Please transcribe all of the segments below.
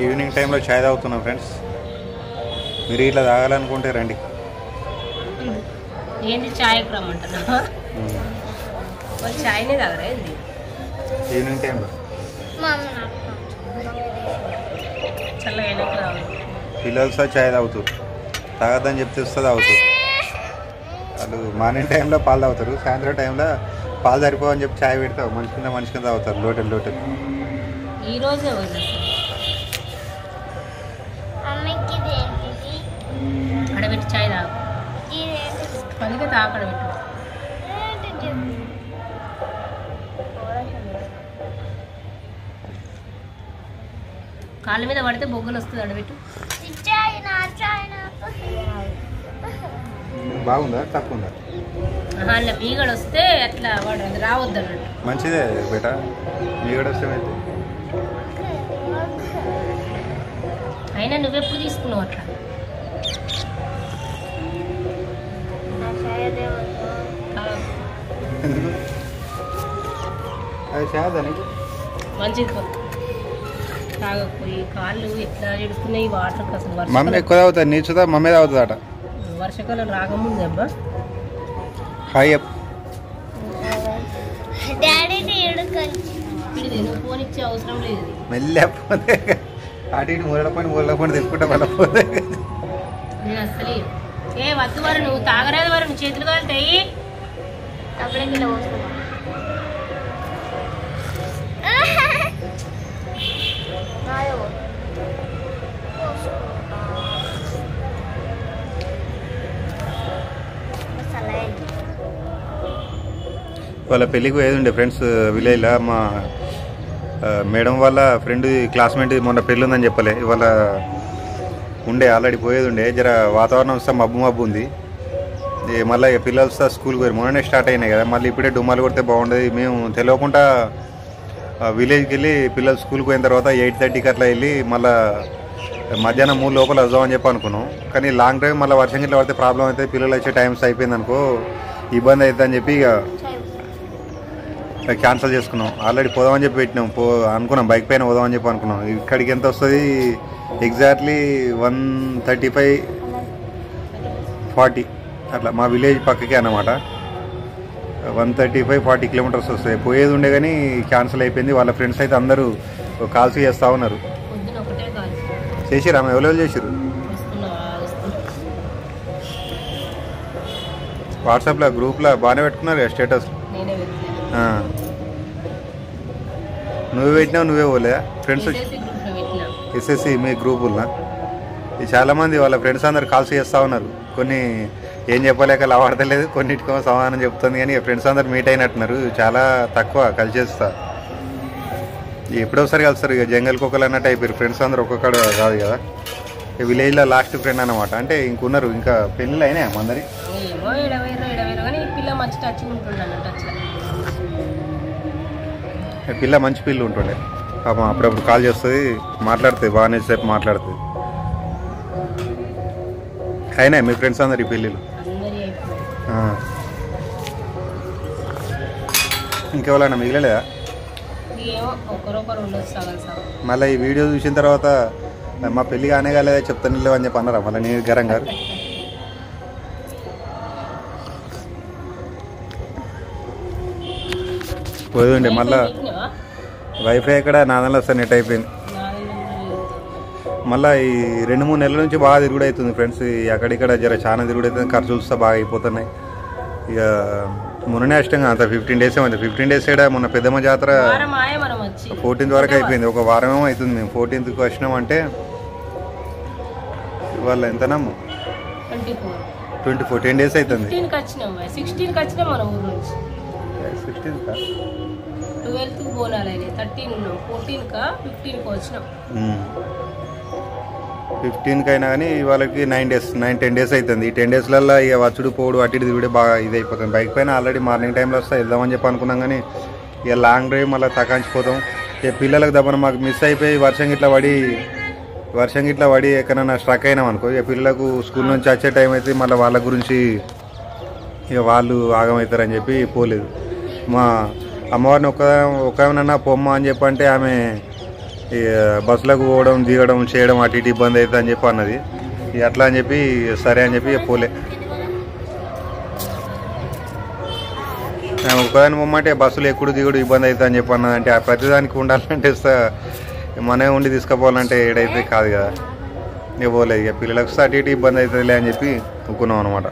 Evening టైంలో చాయ్ తాగుతున్నాం friends మీరు ఇట్లా తాగాలనుకుంటే రండి ఏంటి ఛాయ్కి రమ్మంటున్నా ఉమ్. వాళ్ళు ఛాయ్నే తాగరా ఏంది ఈవినింగ్ టైంలో చల్లగా అయినాక రావాలి పిల్లలు సార్ చాయ్ తాగుతారు తాగద్దని చెప్తే వస్తే తాగుతారు వాళ్ళు మార్నింగ్ టైంలో పాలు తాగుతారు సాయంత్రం టైంలో పాలు సరిపోవని చెప్పి చాయ్ పెడతావు మనిషి కింద మనిషి కింద తాగుతారు లోటెల్ లోటెల్ ఈ రోజే పోయింది అమ్మకి ఇదేంటిది అడబెట్టి ఛాయ్ తాగు ఇదేంటిది అందుకే తాకడ పెట్టు ఏంటిది కాళ్ళ మీద పడితే బొగ్గలు వస్తుంది అడబెట్టు చాయ్ నా చాయ్ నాకు బాగుందా తక్కువ ఉందా ఆహా, అలా మీగడ వస్తే అట్లా వాడు అది రావద్దు అన్నట్టు మంచిదే బేట మీ కూడా వస్తే అయినా నువ్వెప్పుడు తీసుకున్నావు అట్లా నా చాయ్ అదే వద్దు. తాగు. ఎందుకు అది చాయదా నీకు మంచిది పో. తాగకపోయి కాళ్ళు ఎట్లా ఎడుతున్నాయి వాటర్ అసలు మమ్మీ వర్షాకాలం ఎక్కువ తాగుతుంది నీచుదా మమ్మీ తాగుతుందట వర్షాకాలం రాకముందే అబ్బా హాయ్ అప్ డాడీని ఎడుకొని ఇది నువ్వు ఫోన్ ఇచ్చే అవసరం లేదు ఇది. మెల్లపోతే అటు ఇటు మూలల పని మూలల పని తిప్పుకుంటా వెళ్ళపోతే నేను అసలు ఏ వద్దు వారు నువ్వు తాగరాదు వారు నువ్వు చేతులు కాలుతాయి అప్పుడే కిలో పోసుకున్నా నాయో పోసుకుంటా సలైన్ వాళ్ళ పెళ్ళికి పోయేది ఉండే ఫ్రెండ్స్ విలేజ్లో మా ఆ, మేడం వాళ్ళ ఫ్రెండ్ క్లాస్మేట్ మొన్న పెళ్ళి ఉందని చెప్పలే ఇవాళ ఉండే ఆల్రెడీ పోయేది ఉండే జర వాతావరణం వస్తే మబ్బు మబ్బు ఉంది ఈ మళ్ళీ ఇక పిల్లలు వస్తే స్కూల్కి పోయారు మొన్ననే స్టార్ట్ అయినాయి కదా మళ్ళీ ఇప్పుడే డుమ్మాలు కొడితే బాగుండేది మేము తెలియకుండా ఆ, విలేజ్కి వెళ్ళి పిల్లలు స్కూల్కి పోయిన తర్వాత ఎయిట్ థర్టీకి అట్లా వెళ్ళి మళ్ళీ మధ్యాహ్నం మూడు లోపల వద్దామని చెప్పి అనుకున్నాం కానీ లాంగ్ డ్రైవ్ మళ్ళీ వర్షం గిట్ల పడితే ప్రాబ్లం అయితే పిల్లలు వచ్చే టైమ్స్ అయిపోయింది అనుకో ఇబ్బంది అవుతుందని చెప్పి ఇక క్యాన్సిల్ చేసుకున్నాం ఆల్రెడీ పోదామని చెప్పి పెట్టినాం పో అనుకున్నాం బైక్ పైన పోదామని చెప్పి అనుకున్నాం ఇక్కడికి ఎంత వస్తుంది exactly one thirty five forty అట్లా మా విలేజ్ పక్కకే అన్నమాట one thirty five forty kilometres వస్తాయి పోయేది ఉండే కానీ క్యాన్సిల్ అయిపోయింది వాళ్ళ ఫ్రెండ్స్ అయితే అందరూ కాల్స్ చేస్తూ ఉన్నారు పొద్దున ఒకటే కాదు చేసిరా ఆమె ఎవరెవరు చేసిరు వస్తున్నావా వస్తున్నా వాట్సాప్లో గ్రూప్లో బాగానే పెట్టుకున్నారు స్టేటస్ నేనే పెట్టాను నువ్వే పెట్టినావు నువ్వే పోలే ఫ్రెండ్స్ చేసేసి గ్రూప్లో పెట్టినా ఎస్ఎస్సి మీ గ్రూపుల్లో ఈ చాలామంది వాళ్ళ ఫ్రెండ్స్ అందరు కాల్స్ చేస్తూ ఉన్నారు కొన్ని ఏం చెప్పలేక లావాడతలేదు కొన్నిటికో సమాధానం చెప్తుంది కానీ ఫ్రెండ్స్ అందరు మీట్ అయినట్టున్నారు చాలా తక్కువ కలిసి చేస్తా ఎప్పుడోసారి కలుస్తారు ఇక జంగల్ కుక్కలు అన్నట్టు అయిపోయారు ఫ్రెండ్స్ అందరు ఒక్కొక్కడు కాదు కదా ఈ విలేజ్లో లాస్ట్ ఫ్రెండ్ అన్నమాట అంటే ఇంకున్నారు ఇంకా పెళ్ళిళ్ళు అయినాయి అందరి ఏమో ఎడవేరు ఎడవేరు కానీ ఈ పిల్ల మంచి టచ్ ఉంటున్నాను టచ్లో పిల్ల మంచి పిల్ల ఉంటుండే పాపం అప్పుడప్పుడు కాల్ చేస్తుంది మాట్లాడుతుంది బాగానే సేపు మాట్లాడుతుంది అయినాయి మీ ఫ్రెండ్స్ అందరు ఈ పెళ్ళిళ్ళు అందరి అయిపోయింది ఆ. ఇంకెవరైనా మిగిలలేదా ఏమో ఒకరొకరు ఉండొచ్చు సగం సగం మళ్ళీ ఈ వీడియో చూసిన తర్వాత మా పెళ్ళి కానే కాలేదా చెప్తాను లేవు అని చెప్పి అన్నారా మళ్ళీ నేను గరం గారు పోతుండే మళ్ళా పెట్టినావా? వైఫై ఎక్కడ నా దానిలో వస్తే నెట్ అయిపోయింది నాది నెంబర్ మళ్ళీ ఈ రెండు మూడు నెలల నుంచి బాగా తిరుగుడు అవుతుంది ఫ్రెండ్స్ అక్కడిక్కడ జర చాలా తిరుగుడు అవుతుంది ఖర్చులు వస్తే బాగా అయిపోతున్నాయి ఇక మొన్ననే ఇష్టంగా అంత ఫిఫ్టీన్ డేస్ ఏమైంది ఫిఫ్టీన్ డేస్ కూడా మొన్న పెద్దమ్మ జాతర వారం ఆయే మనం వచ్చి ఫోర్టీన్త్ వరకు అయిపోయింది ఒక వారం ఏమో అవుతుంది మేము ఫోర్టీన్త్కి వచ్చినామంటే ఇవాళ ఎంతనమ్ము twenty four twenty four ten days అవుతుంది ఫిఫ్టీన్కి వచ్చినాం సిక్స్టీన్కి వచ్చినాం మన ఊరు నుంచి సిక్స్టీన్త్ ట్వెల్త్ బోనాలు అయినాయి థర్టీన్ ఉన్నాం ఫోర్టీన్కా ఫిఫ్టీన్కి వచ్చినాం ఫిఫ్టీన్కి అయినా కానీ వాళ్ళకి nine days nine ten days అవుతుంది ఈ టెన్ డేస్లలో ఇక వచ్చుడు పోడు అటు ఇటు కూడా బాగా ఇది అయిపోతుంది బైక్ పైన ఆల్రెడీ మార్నింగ్ టైంలో వస్తే వెళ్దామని చెప్పి అనుకున్నాం కానీ ఇక లాంగ్ డ్రైవ్ మళ్ళీ తకాంచిపోతాం ఇక పిల్లలకు దబ్బన మాకు మిస్ అయిపోయి వర్షం గిట్లా పడి వర్షం గిట్లా పడి ఎక్కడైనా స్ట్రక్ అయినాం అనుకో ఇక పిల్లలకు స్కూల్ నుంచి వచ్చే టైం అయితే మళ్ళీ వాళ్ళ గురించి ఇక వాళ్ళు ఆగమవుతారని చెప్పి పోలేదు మా అమ్మవారిని ఒక ఒకనన్నా పొమ్మ అని చెప్పంటే ఆమె ఈ బస్సులకు పోవడం దిగడం చేయడం అటు ఇటు ఇబ్బంది అవుతుంది అని చెప్పి అన్నది ఇక అట్లా అని చెప్పి సరే అని చెప్పి ఇక పోలే ఆమె ఒకదాని పొమ్మంటే బస్సులు ఎక్కుడు దిగుడు ఇబ్బంది అవుతుంది అని చెప్పి అన్నది అంటే ఆ ప్రతిదానికి ఉండాలంటే స- మనమే ఉండి తీసుకుపోవాలంటే ఏడైతే కాదు కదా ఇక పోలేదు ఇక పిల్లలకు వస్తే అటు ఇటు ఇబ్బంది అవుతుందిలే అని చెప్పి ఒప్పుకున్నాం అనమాట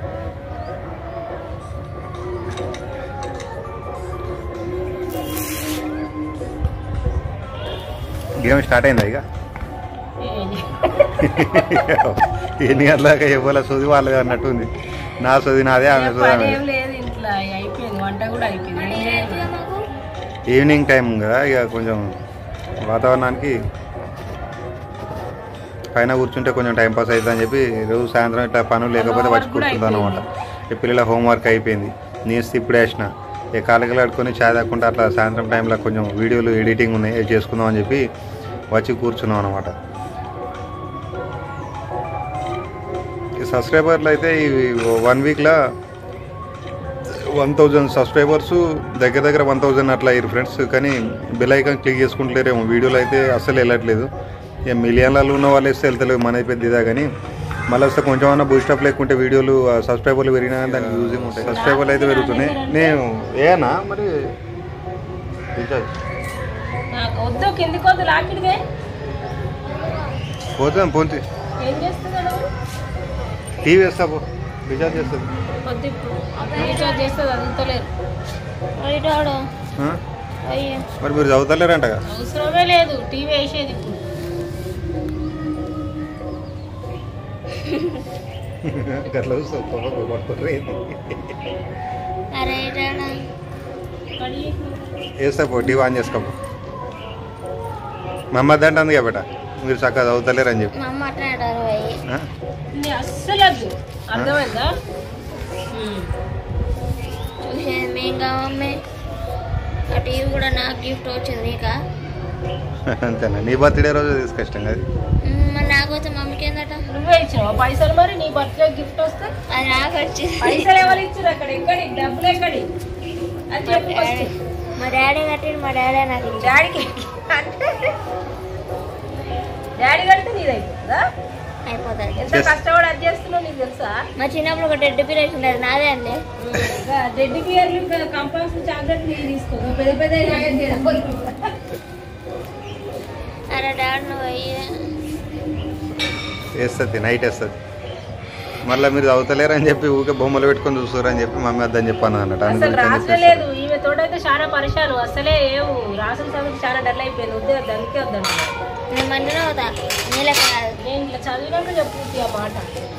గేమ్ స్టార్ట్ అయిందా ఇక ఏంది? ఎన్ని గంటలకు ఇవ్వాల సొది వాళ్ళది అన్నట్టుంది నా సొది నాదే ఆమె సొది పని ఆమె ఏం లేదు ఇంట్లో అయిపోయింది వంట కూడా అయిపోయింది ఏం లేదు. ఈవినింగ్ టైం కదా ఇక కొంచెం వాతావరణానికి పైన కూర్చుంటే కొంచెం టైం పాస్ అవుతుంది అని చెప్పి రోజు సాయంత్రం ఇట్లా పనులు లేకపోతే వచ్చి కూర్చుంది అనమాట ఈ పిల్లల హోంవర్క్ అయిపోయింది నీస్ ఇప్పుడే వేసిన ఇక కాలకి ఆడుకొని చాయ్ తాక్కుంటే అట్లా సాయంత్రం టైంలో కొంచెం వీడియోలు ఎడిటింగ్ ఉన్నాయి అవి చేసుకుందాం అని చెప్పి వచ్చి కూర్చున్నాం అనమాట ఈ సబ్స్క్రైబర్లు అయితే ఈ వన్ వీక్లో వన్ థౌజండ్ సబ్స్క్రైబర్స్ దగ్గర దగ్గర వన్ థౌజండ్ అట్లా అయ్యారు ఫ్రెండ్స్ కానీ బెల్ ఐకాన్ క్లిక్ చేసుకుంటలేరేమో వీడియోలు అయితే అస్సలు వెళ్ళట్లేదు ఇక మిలియన్లలో ఉన్న వాళ్ళు వేస్తే వెళ్తలేవు మన పెద్ద ఇదా కానీ మళ్ళీ వస్తే కొంచెం అన్న బూస్టప్ లేకుంటే వీడియోలు సబ్స్క్రైబర్లు పెరిగినా కానీ దానికి యూజింగ్ ఉంటాయి సబ్స్క్రైబర్లు అయితే పెరుగుతున్నాయి నేను ఏనా మరి రీఛార్జ్ నాకు వద్దు కిందికి వద్దు లాకిడిదే పోతాం పోతే ఏం చేస్తున్నాడు టీవీ వేస్తా పో రీఛార్జ్ చేస్తుంది వద్దు ఇప్పుడు రీఛార్జ్ చేస్తే చదువుతలేరు అడిగాడు ఆ? అయ్యో మరి మీరు చదువుతలేరంటగా అవసరమే లేదు టీవీ వేసేది ఇప్పుడు గట్ల చూస్తావు పొగ పట్టుకుంటారు ఏంది? అరే ఇటాడా కడిగి వేస్తా పో టీవీ ఆన్ చేసుకోపో మా అమ్మ అంటుంది కదా బేట మీరు చక్కగా చదువుతలేరు అని చెప్పి మా అమ్మ అట్లాడారు అయ్యి ఆ? నీ అస్సలు వద్దు అర్థమైందా ఉమ్. చూసేది మేం కావమ్మే ఆ టీవీ కూడా నాకు గిఫ్ట్ వచ్చింది నీకా అంతేనా నీ బర్త్డే రోజు తీసుకొచ్చాం కదా మ్మ్, మరి నాకు వచ్చి మమ్మీకి ఏందట నువ్వే ఇచ్చినావా పైసలు మరి నీ బర్త్డే గిఫ్ట్ వస్తే అది నాకు వచ్చింది పైసలు ఎవరు ఇచ్చారు అక్కడ ఎక్కడి డబ్బులు ఎక్కడి అని చెప్పు first. మా డాడీ కట్టిండు మా డాడీ నాకు ఇచ్చాడు. డాడీకి డాడీ కంటే నీదైతుందా అయిపోతుంది ఎంత Yes. కష్టపడి అది చేస్తున్నావు నీకు తెలుసా మా చిన్నప్పుడు ఒక డెడ్ పీరియడ్ ఉండేది నాదే అండి డెడ్ బియర్లు కంపల్సరీ చాక్లెట్ నీకు తీసుకో పెద్ద పెద్ద అరే డాడీ నువ్వు అయ్యి వేస్తుంది నైట్ వేస్తుంది మళ్ళీ మీరు చదువుతలేరు అని చెప్పి ఊకే బొమ్మలు పెట్టుకొని చూస్తారు అని చెప్పి మమ్మీ వద్దని చెప్పాను అన్నట్టు అసలు అందుకని రాసలేదు ఈమె తోటైతే చాలా పరిశాను అసలే ఏవు రాసిన చదువు చాలా డల్ అయిపోయింది వద్దే దానికే వద్దంట నేను మంచిగా అవుతా నీళ్ళకి కాదు నేను ఇట్లా చదివినాక చెప్పు ఆ మాట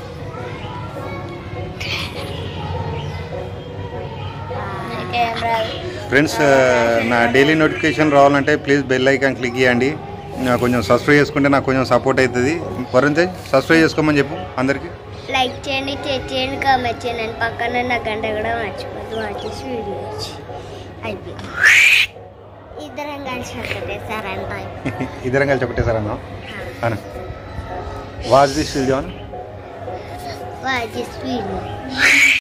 నీకేం రాదు ఫ్రెండ్స్ నా డైలీ నోటిఫికేషన్ రావాలంటే ప్లీజ్ బెల్ ఐకాన్ క్లిక్ చేయండి నాకు కొంచెం సబ్స్క్రైబ్ చేసుకుంటే నాకు కొంచెం సపోర్ట్ అవుతుంది వరుణ్ తేజ్ సబ్స్క్రైబ్ చేసుకోమని చెప్పు అందరికీ లైక్ చేయండి షేర్ చేయండి కామెంట్ చేయండి పక్కన నా గంట కూడా మర్చిపోద్దు వచ్చేసి వీడియో వచ్చి అయిపోయింది ఇద్దరం కలిసి ఒకటేసారంట ఇద్దరం కలిసి ఒకటే సార్ అన్నా అన్న వాజ్ దిస్ వీడియో వచ్చేసి వీడియో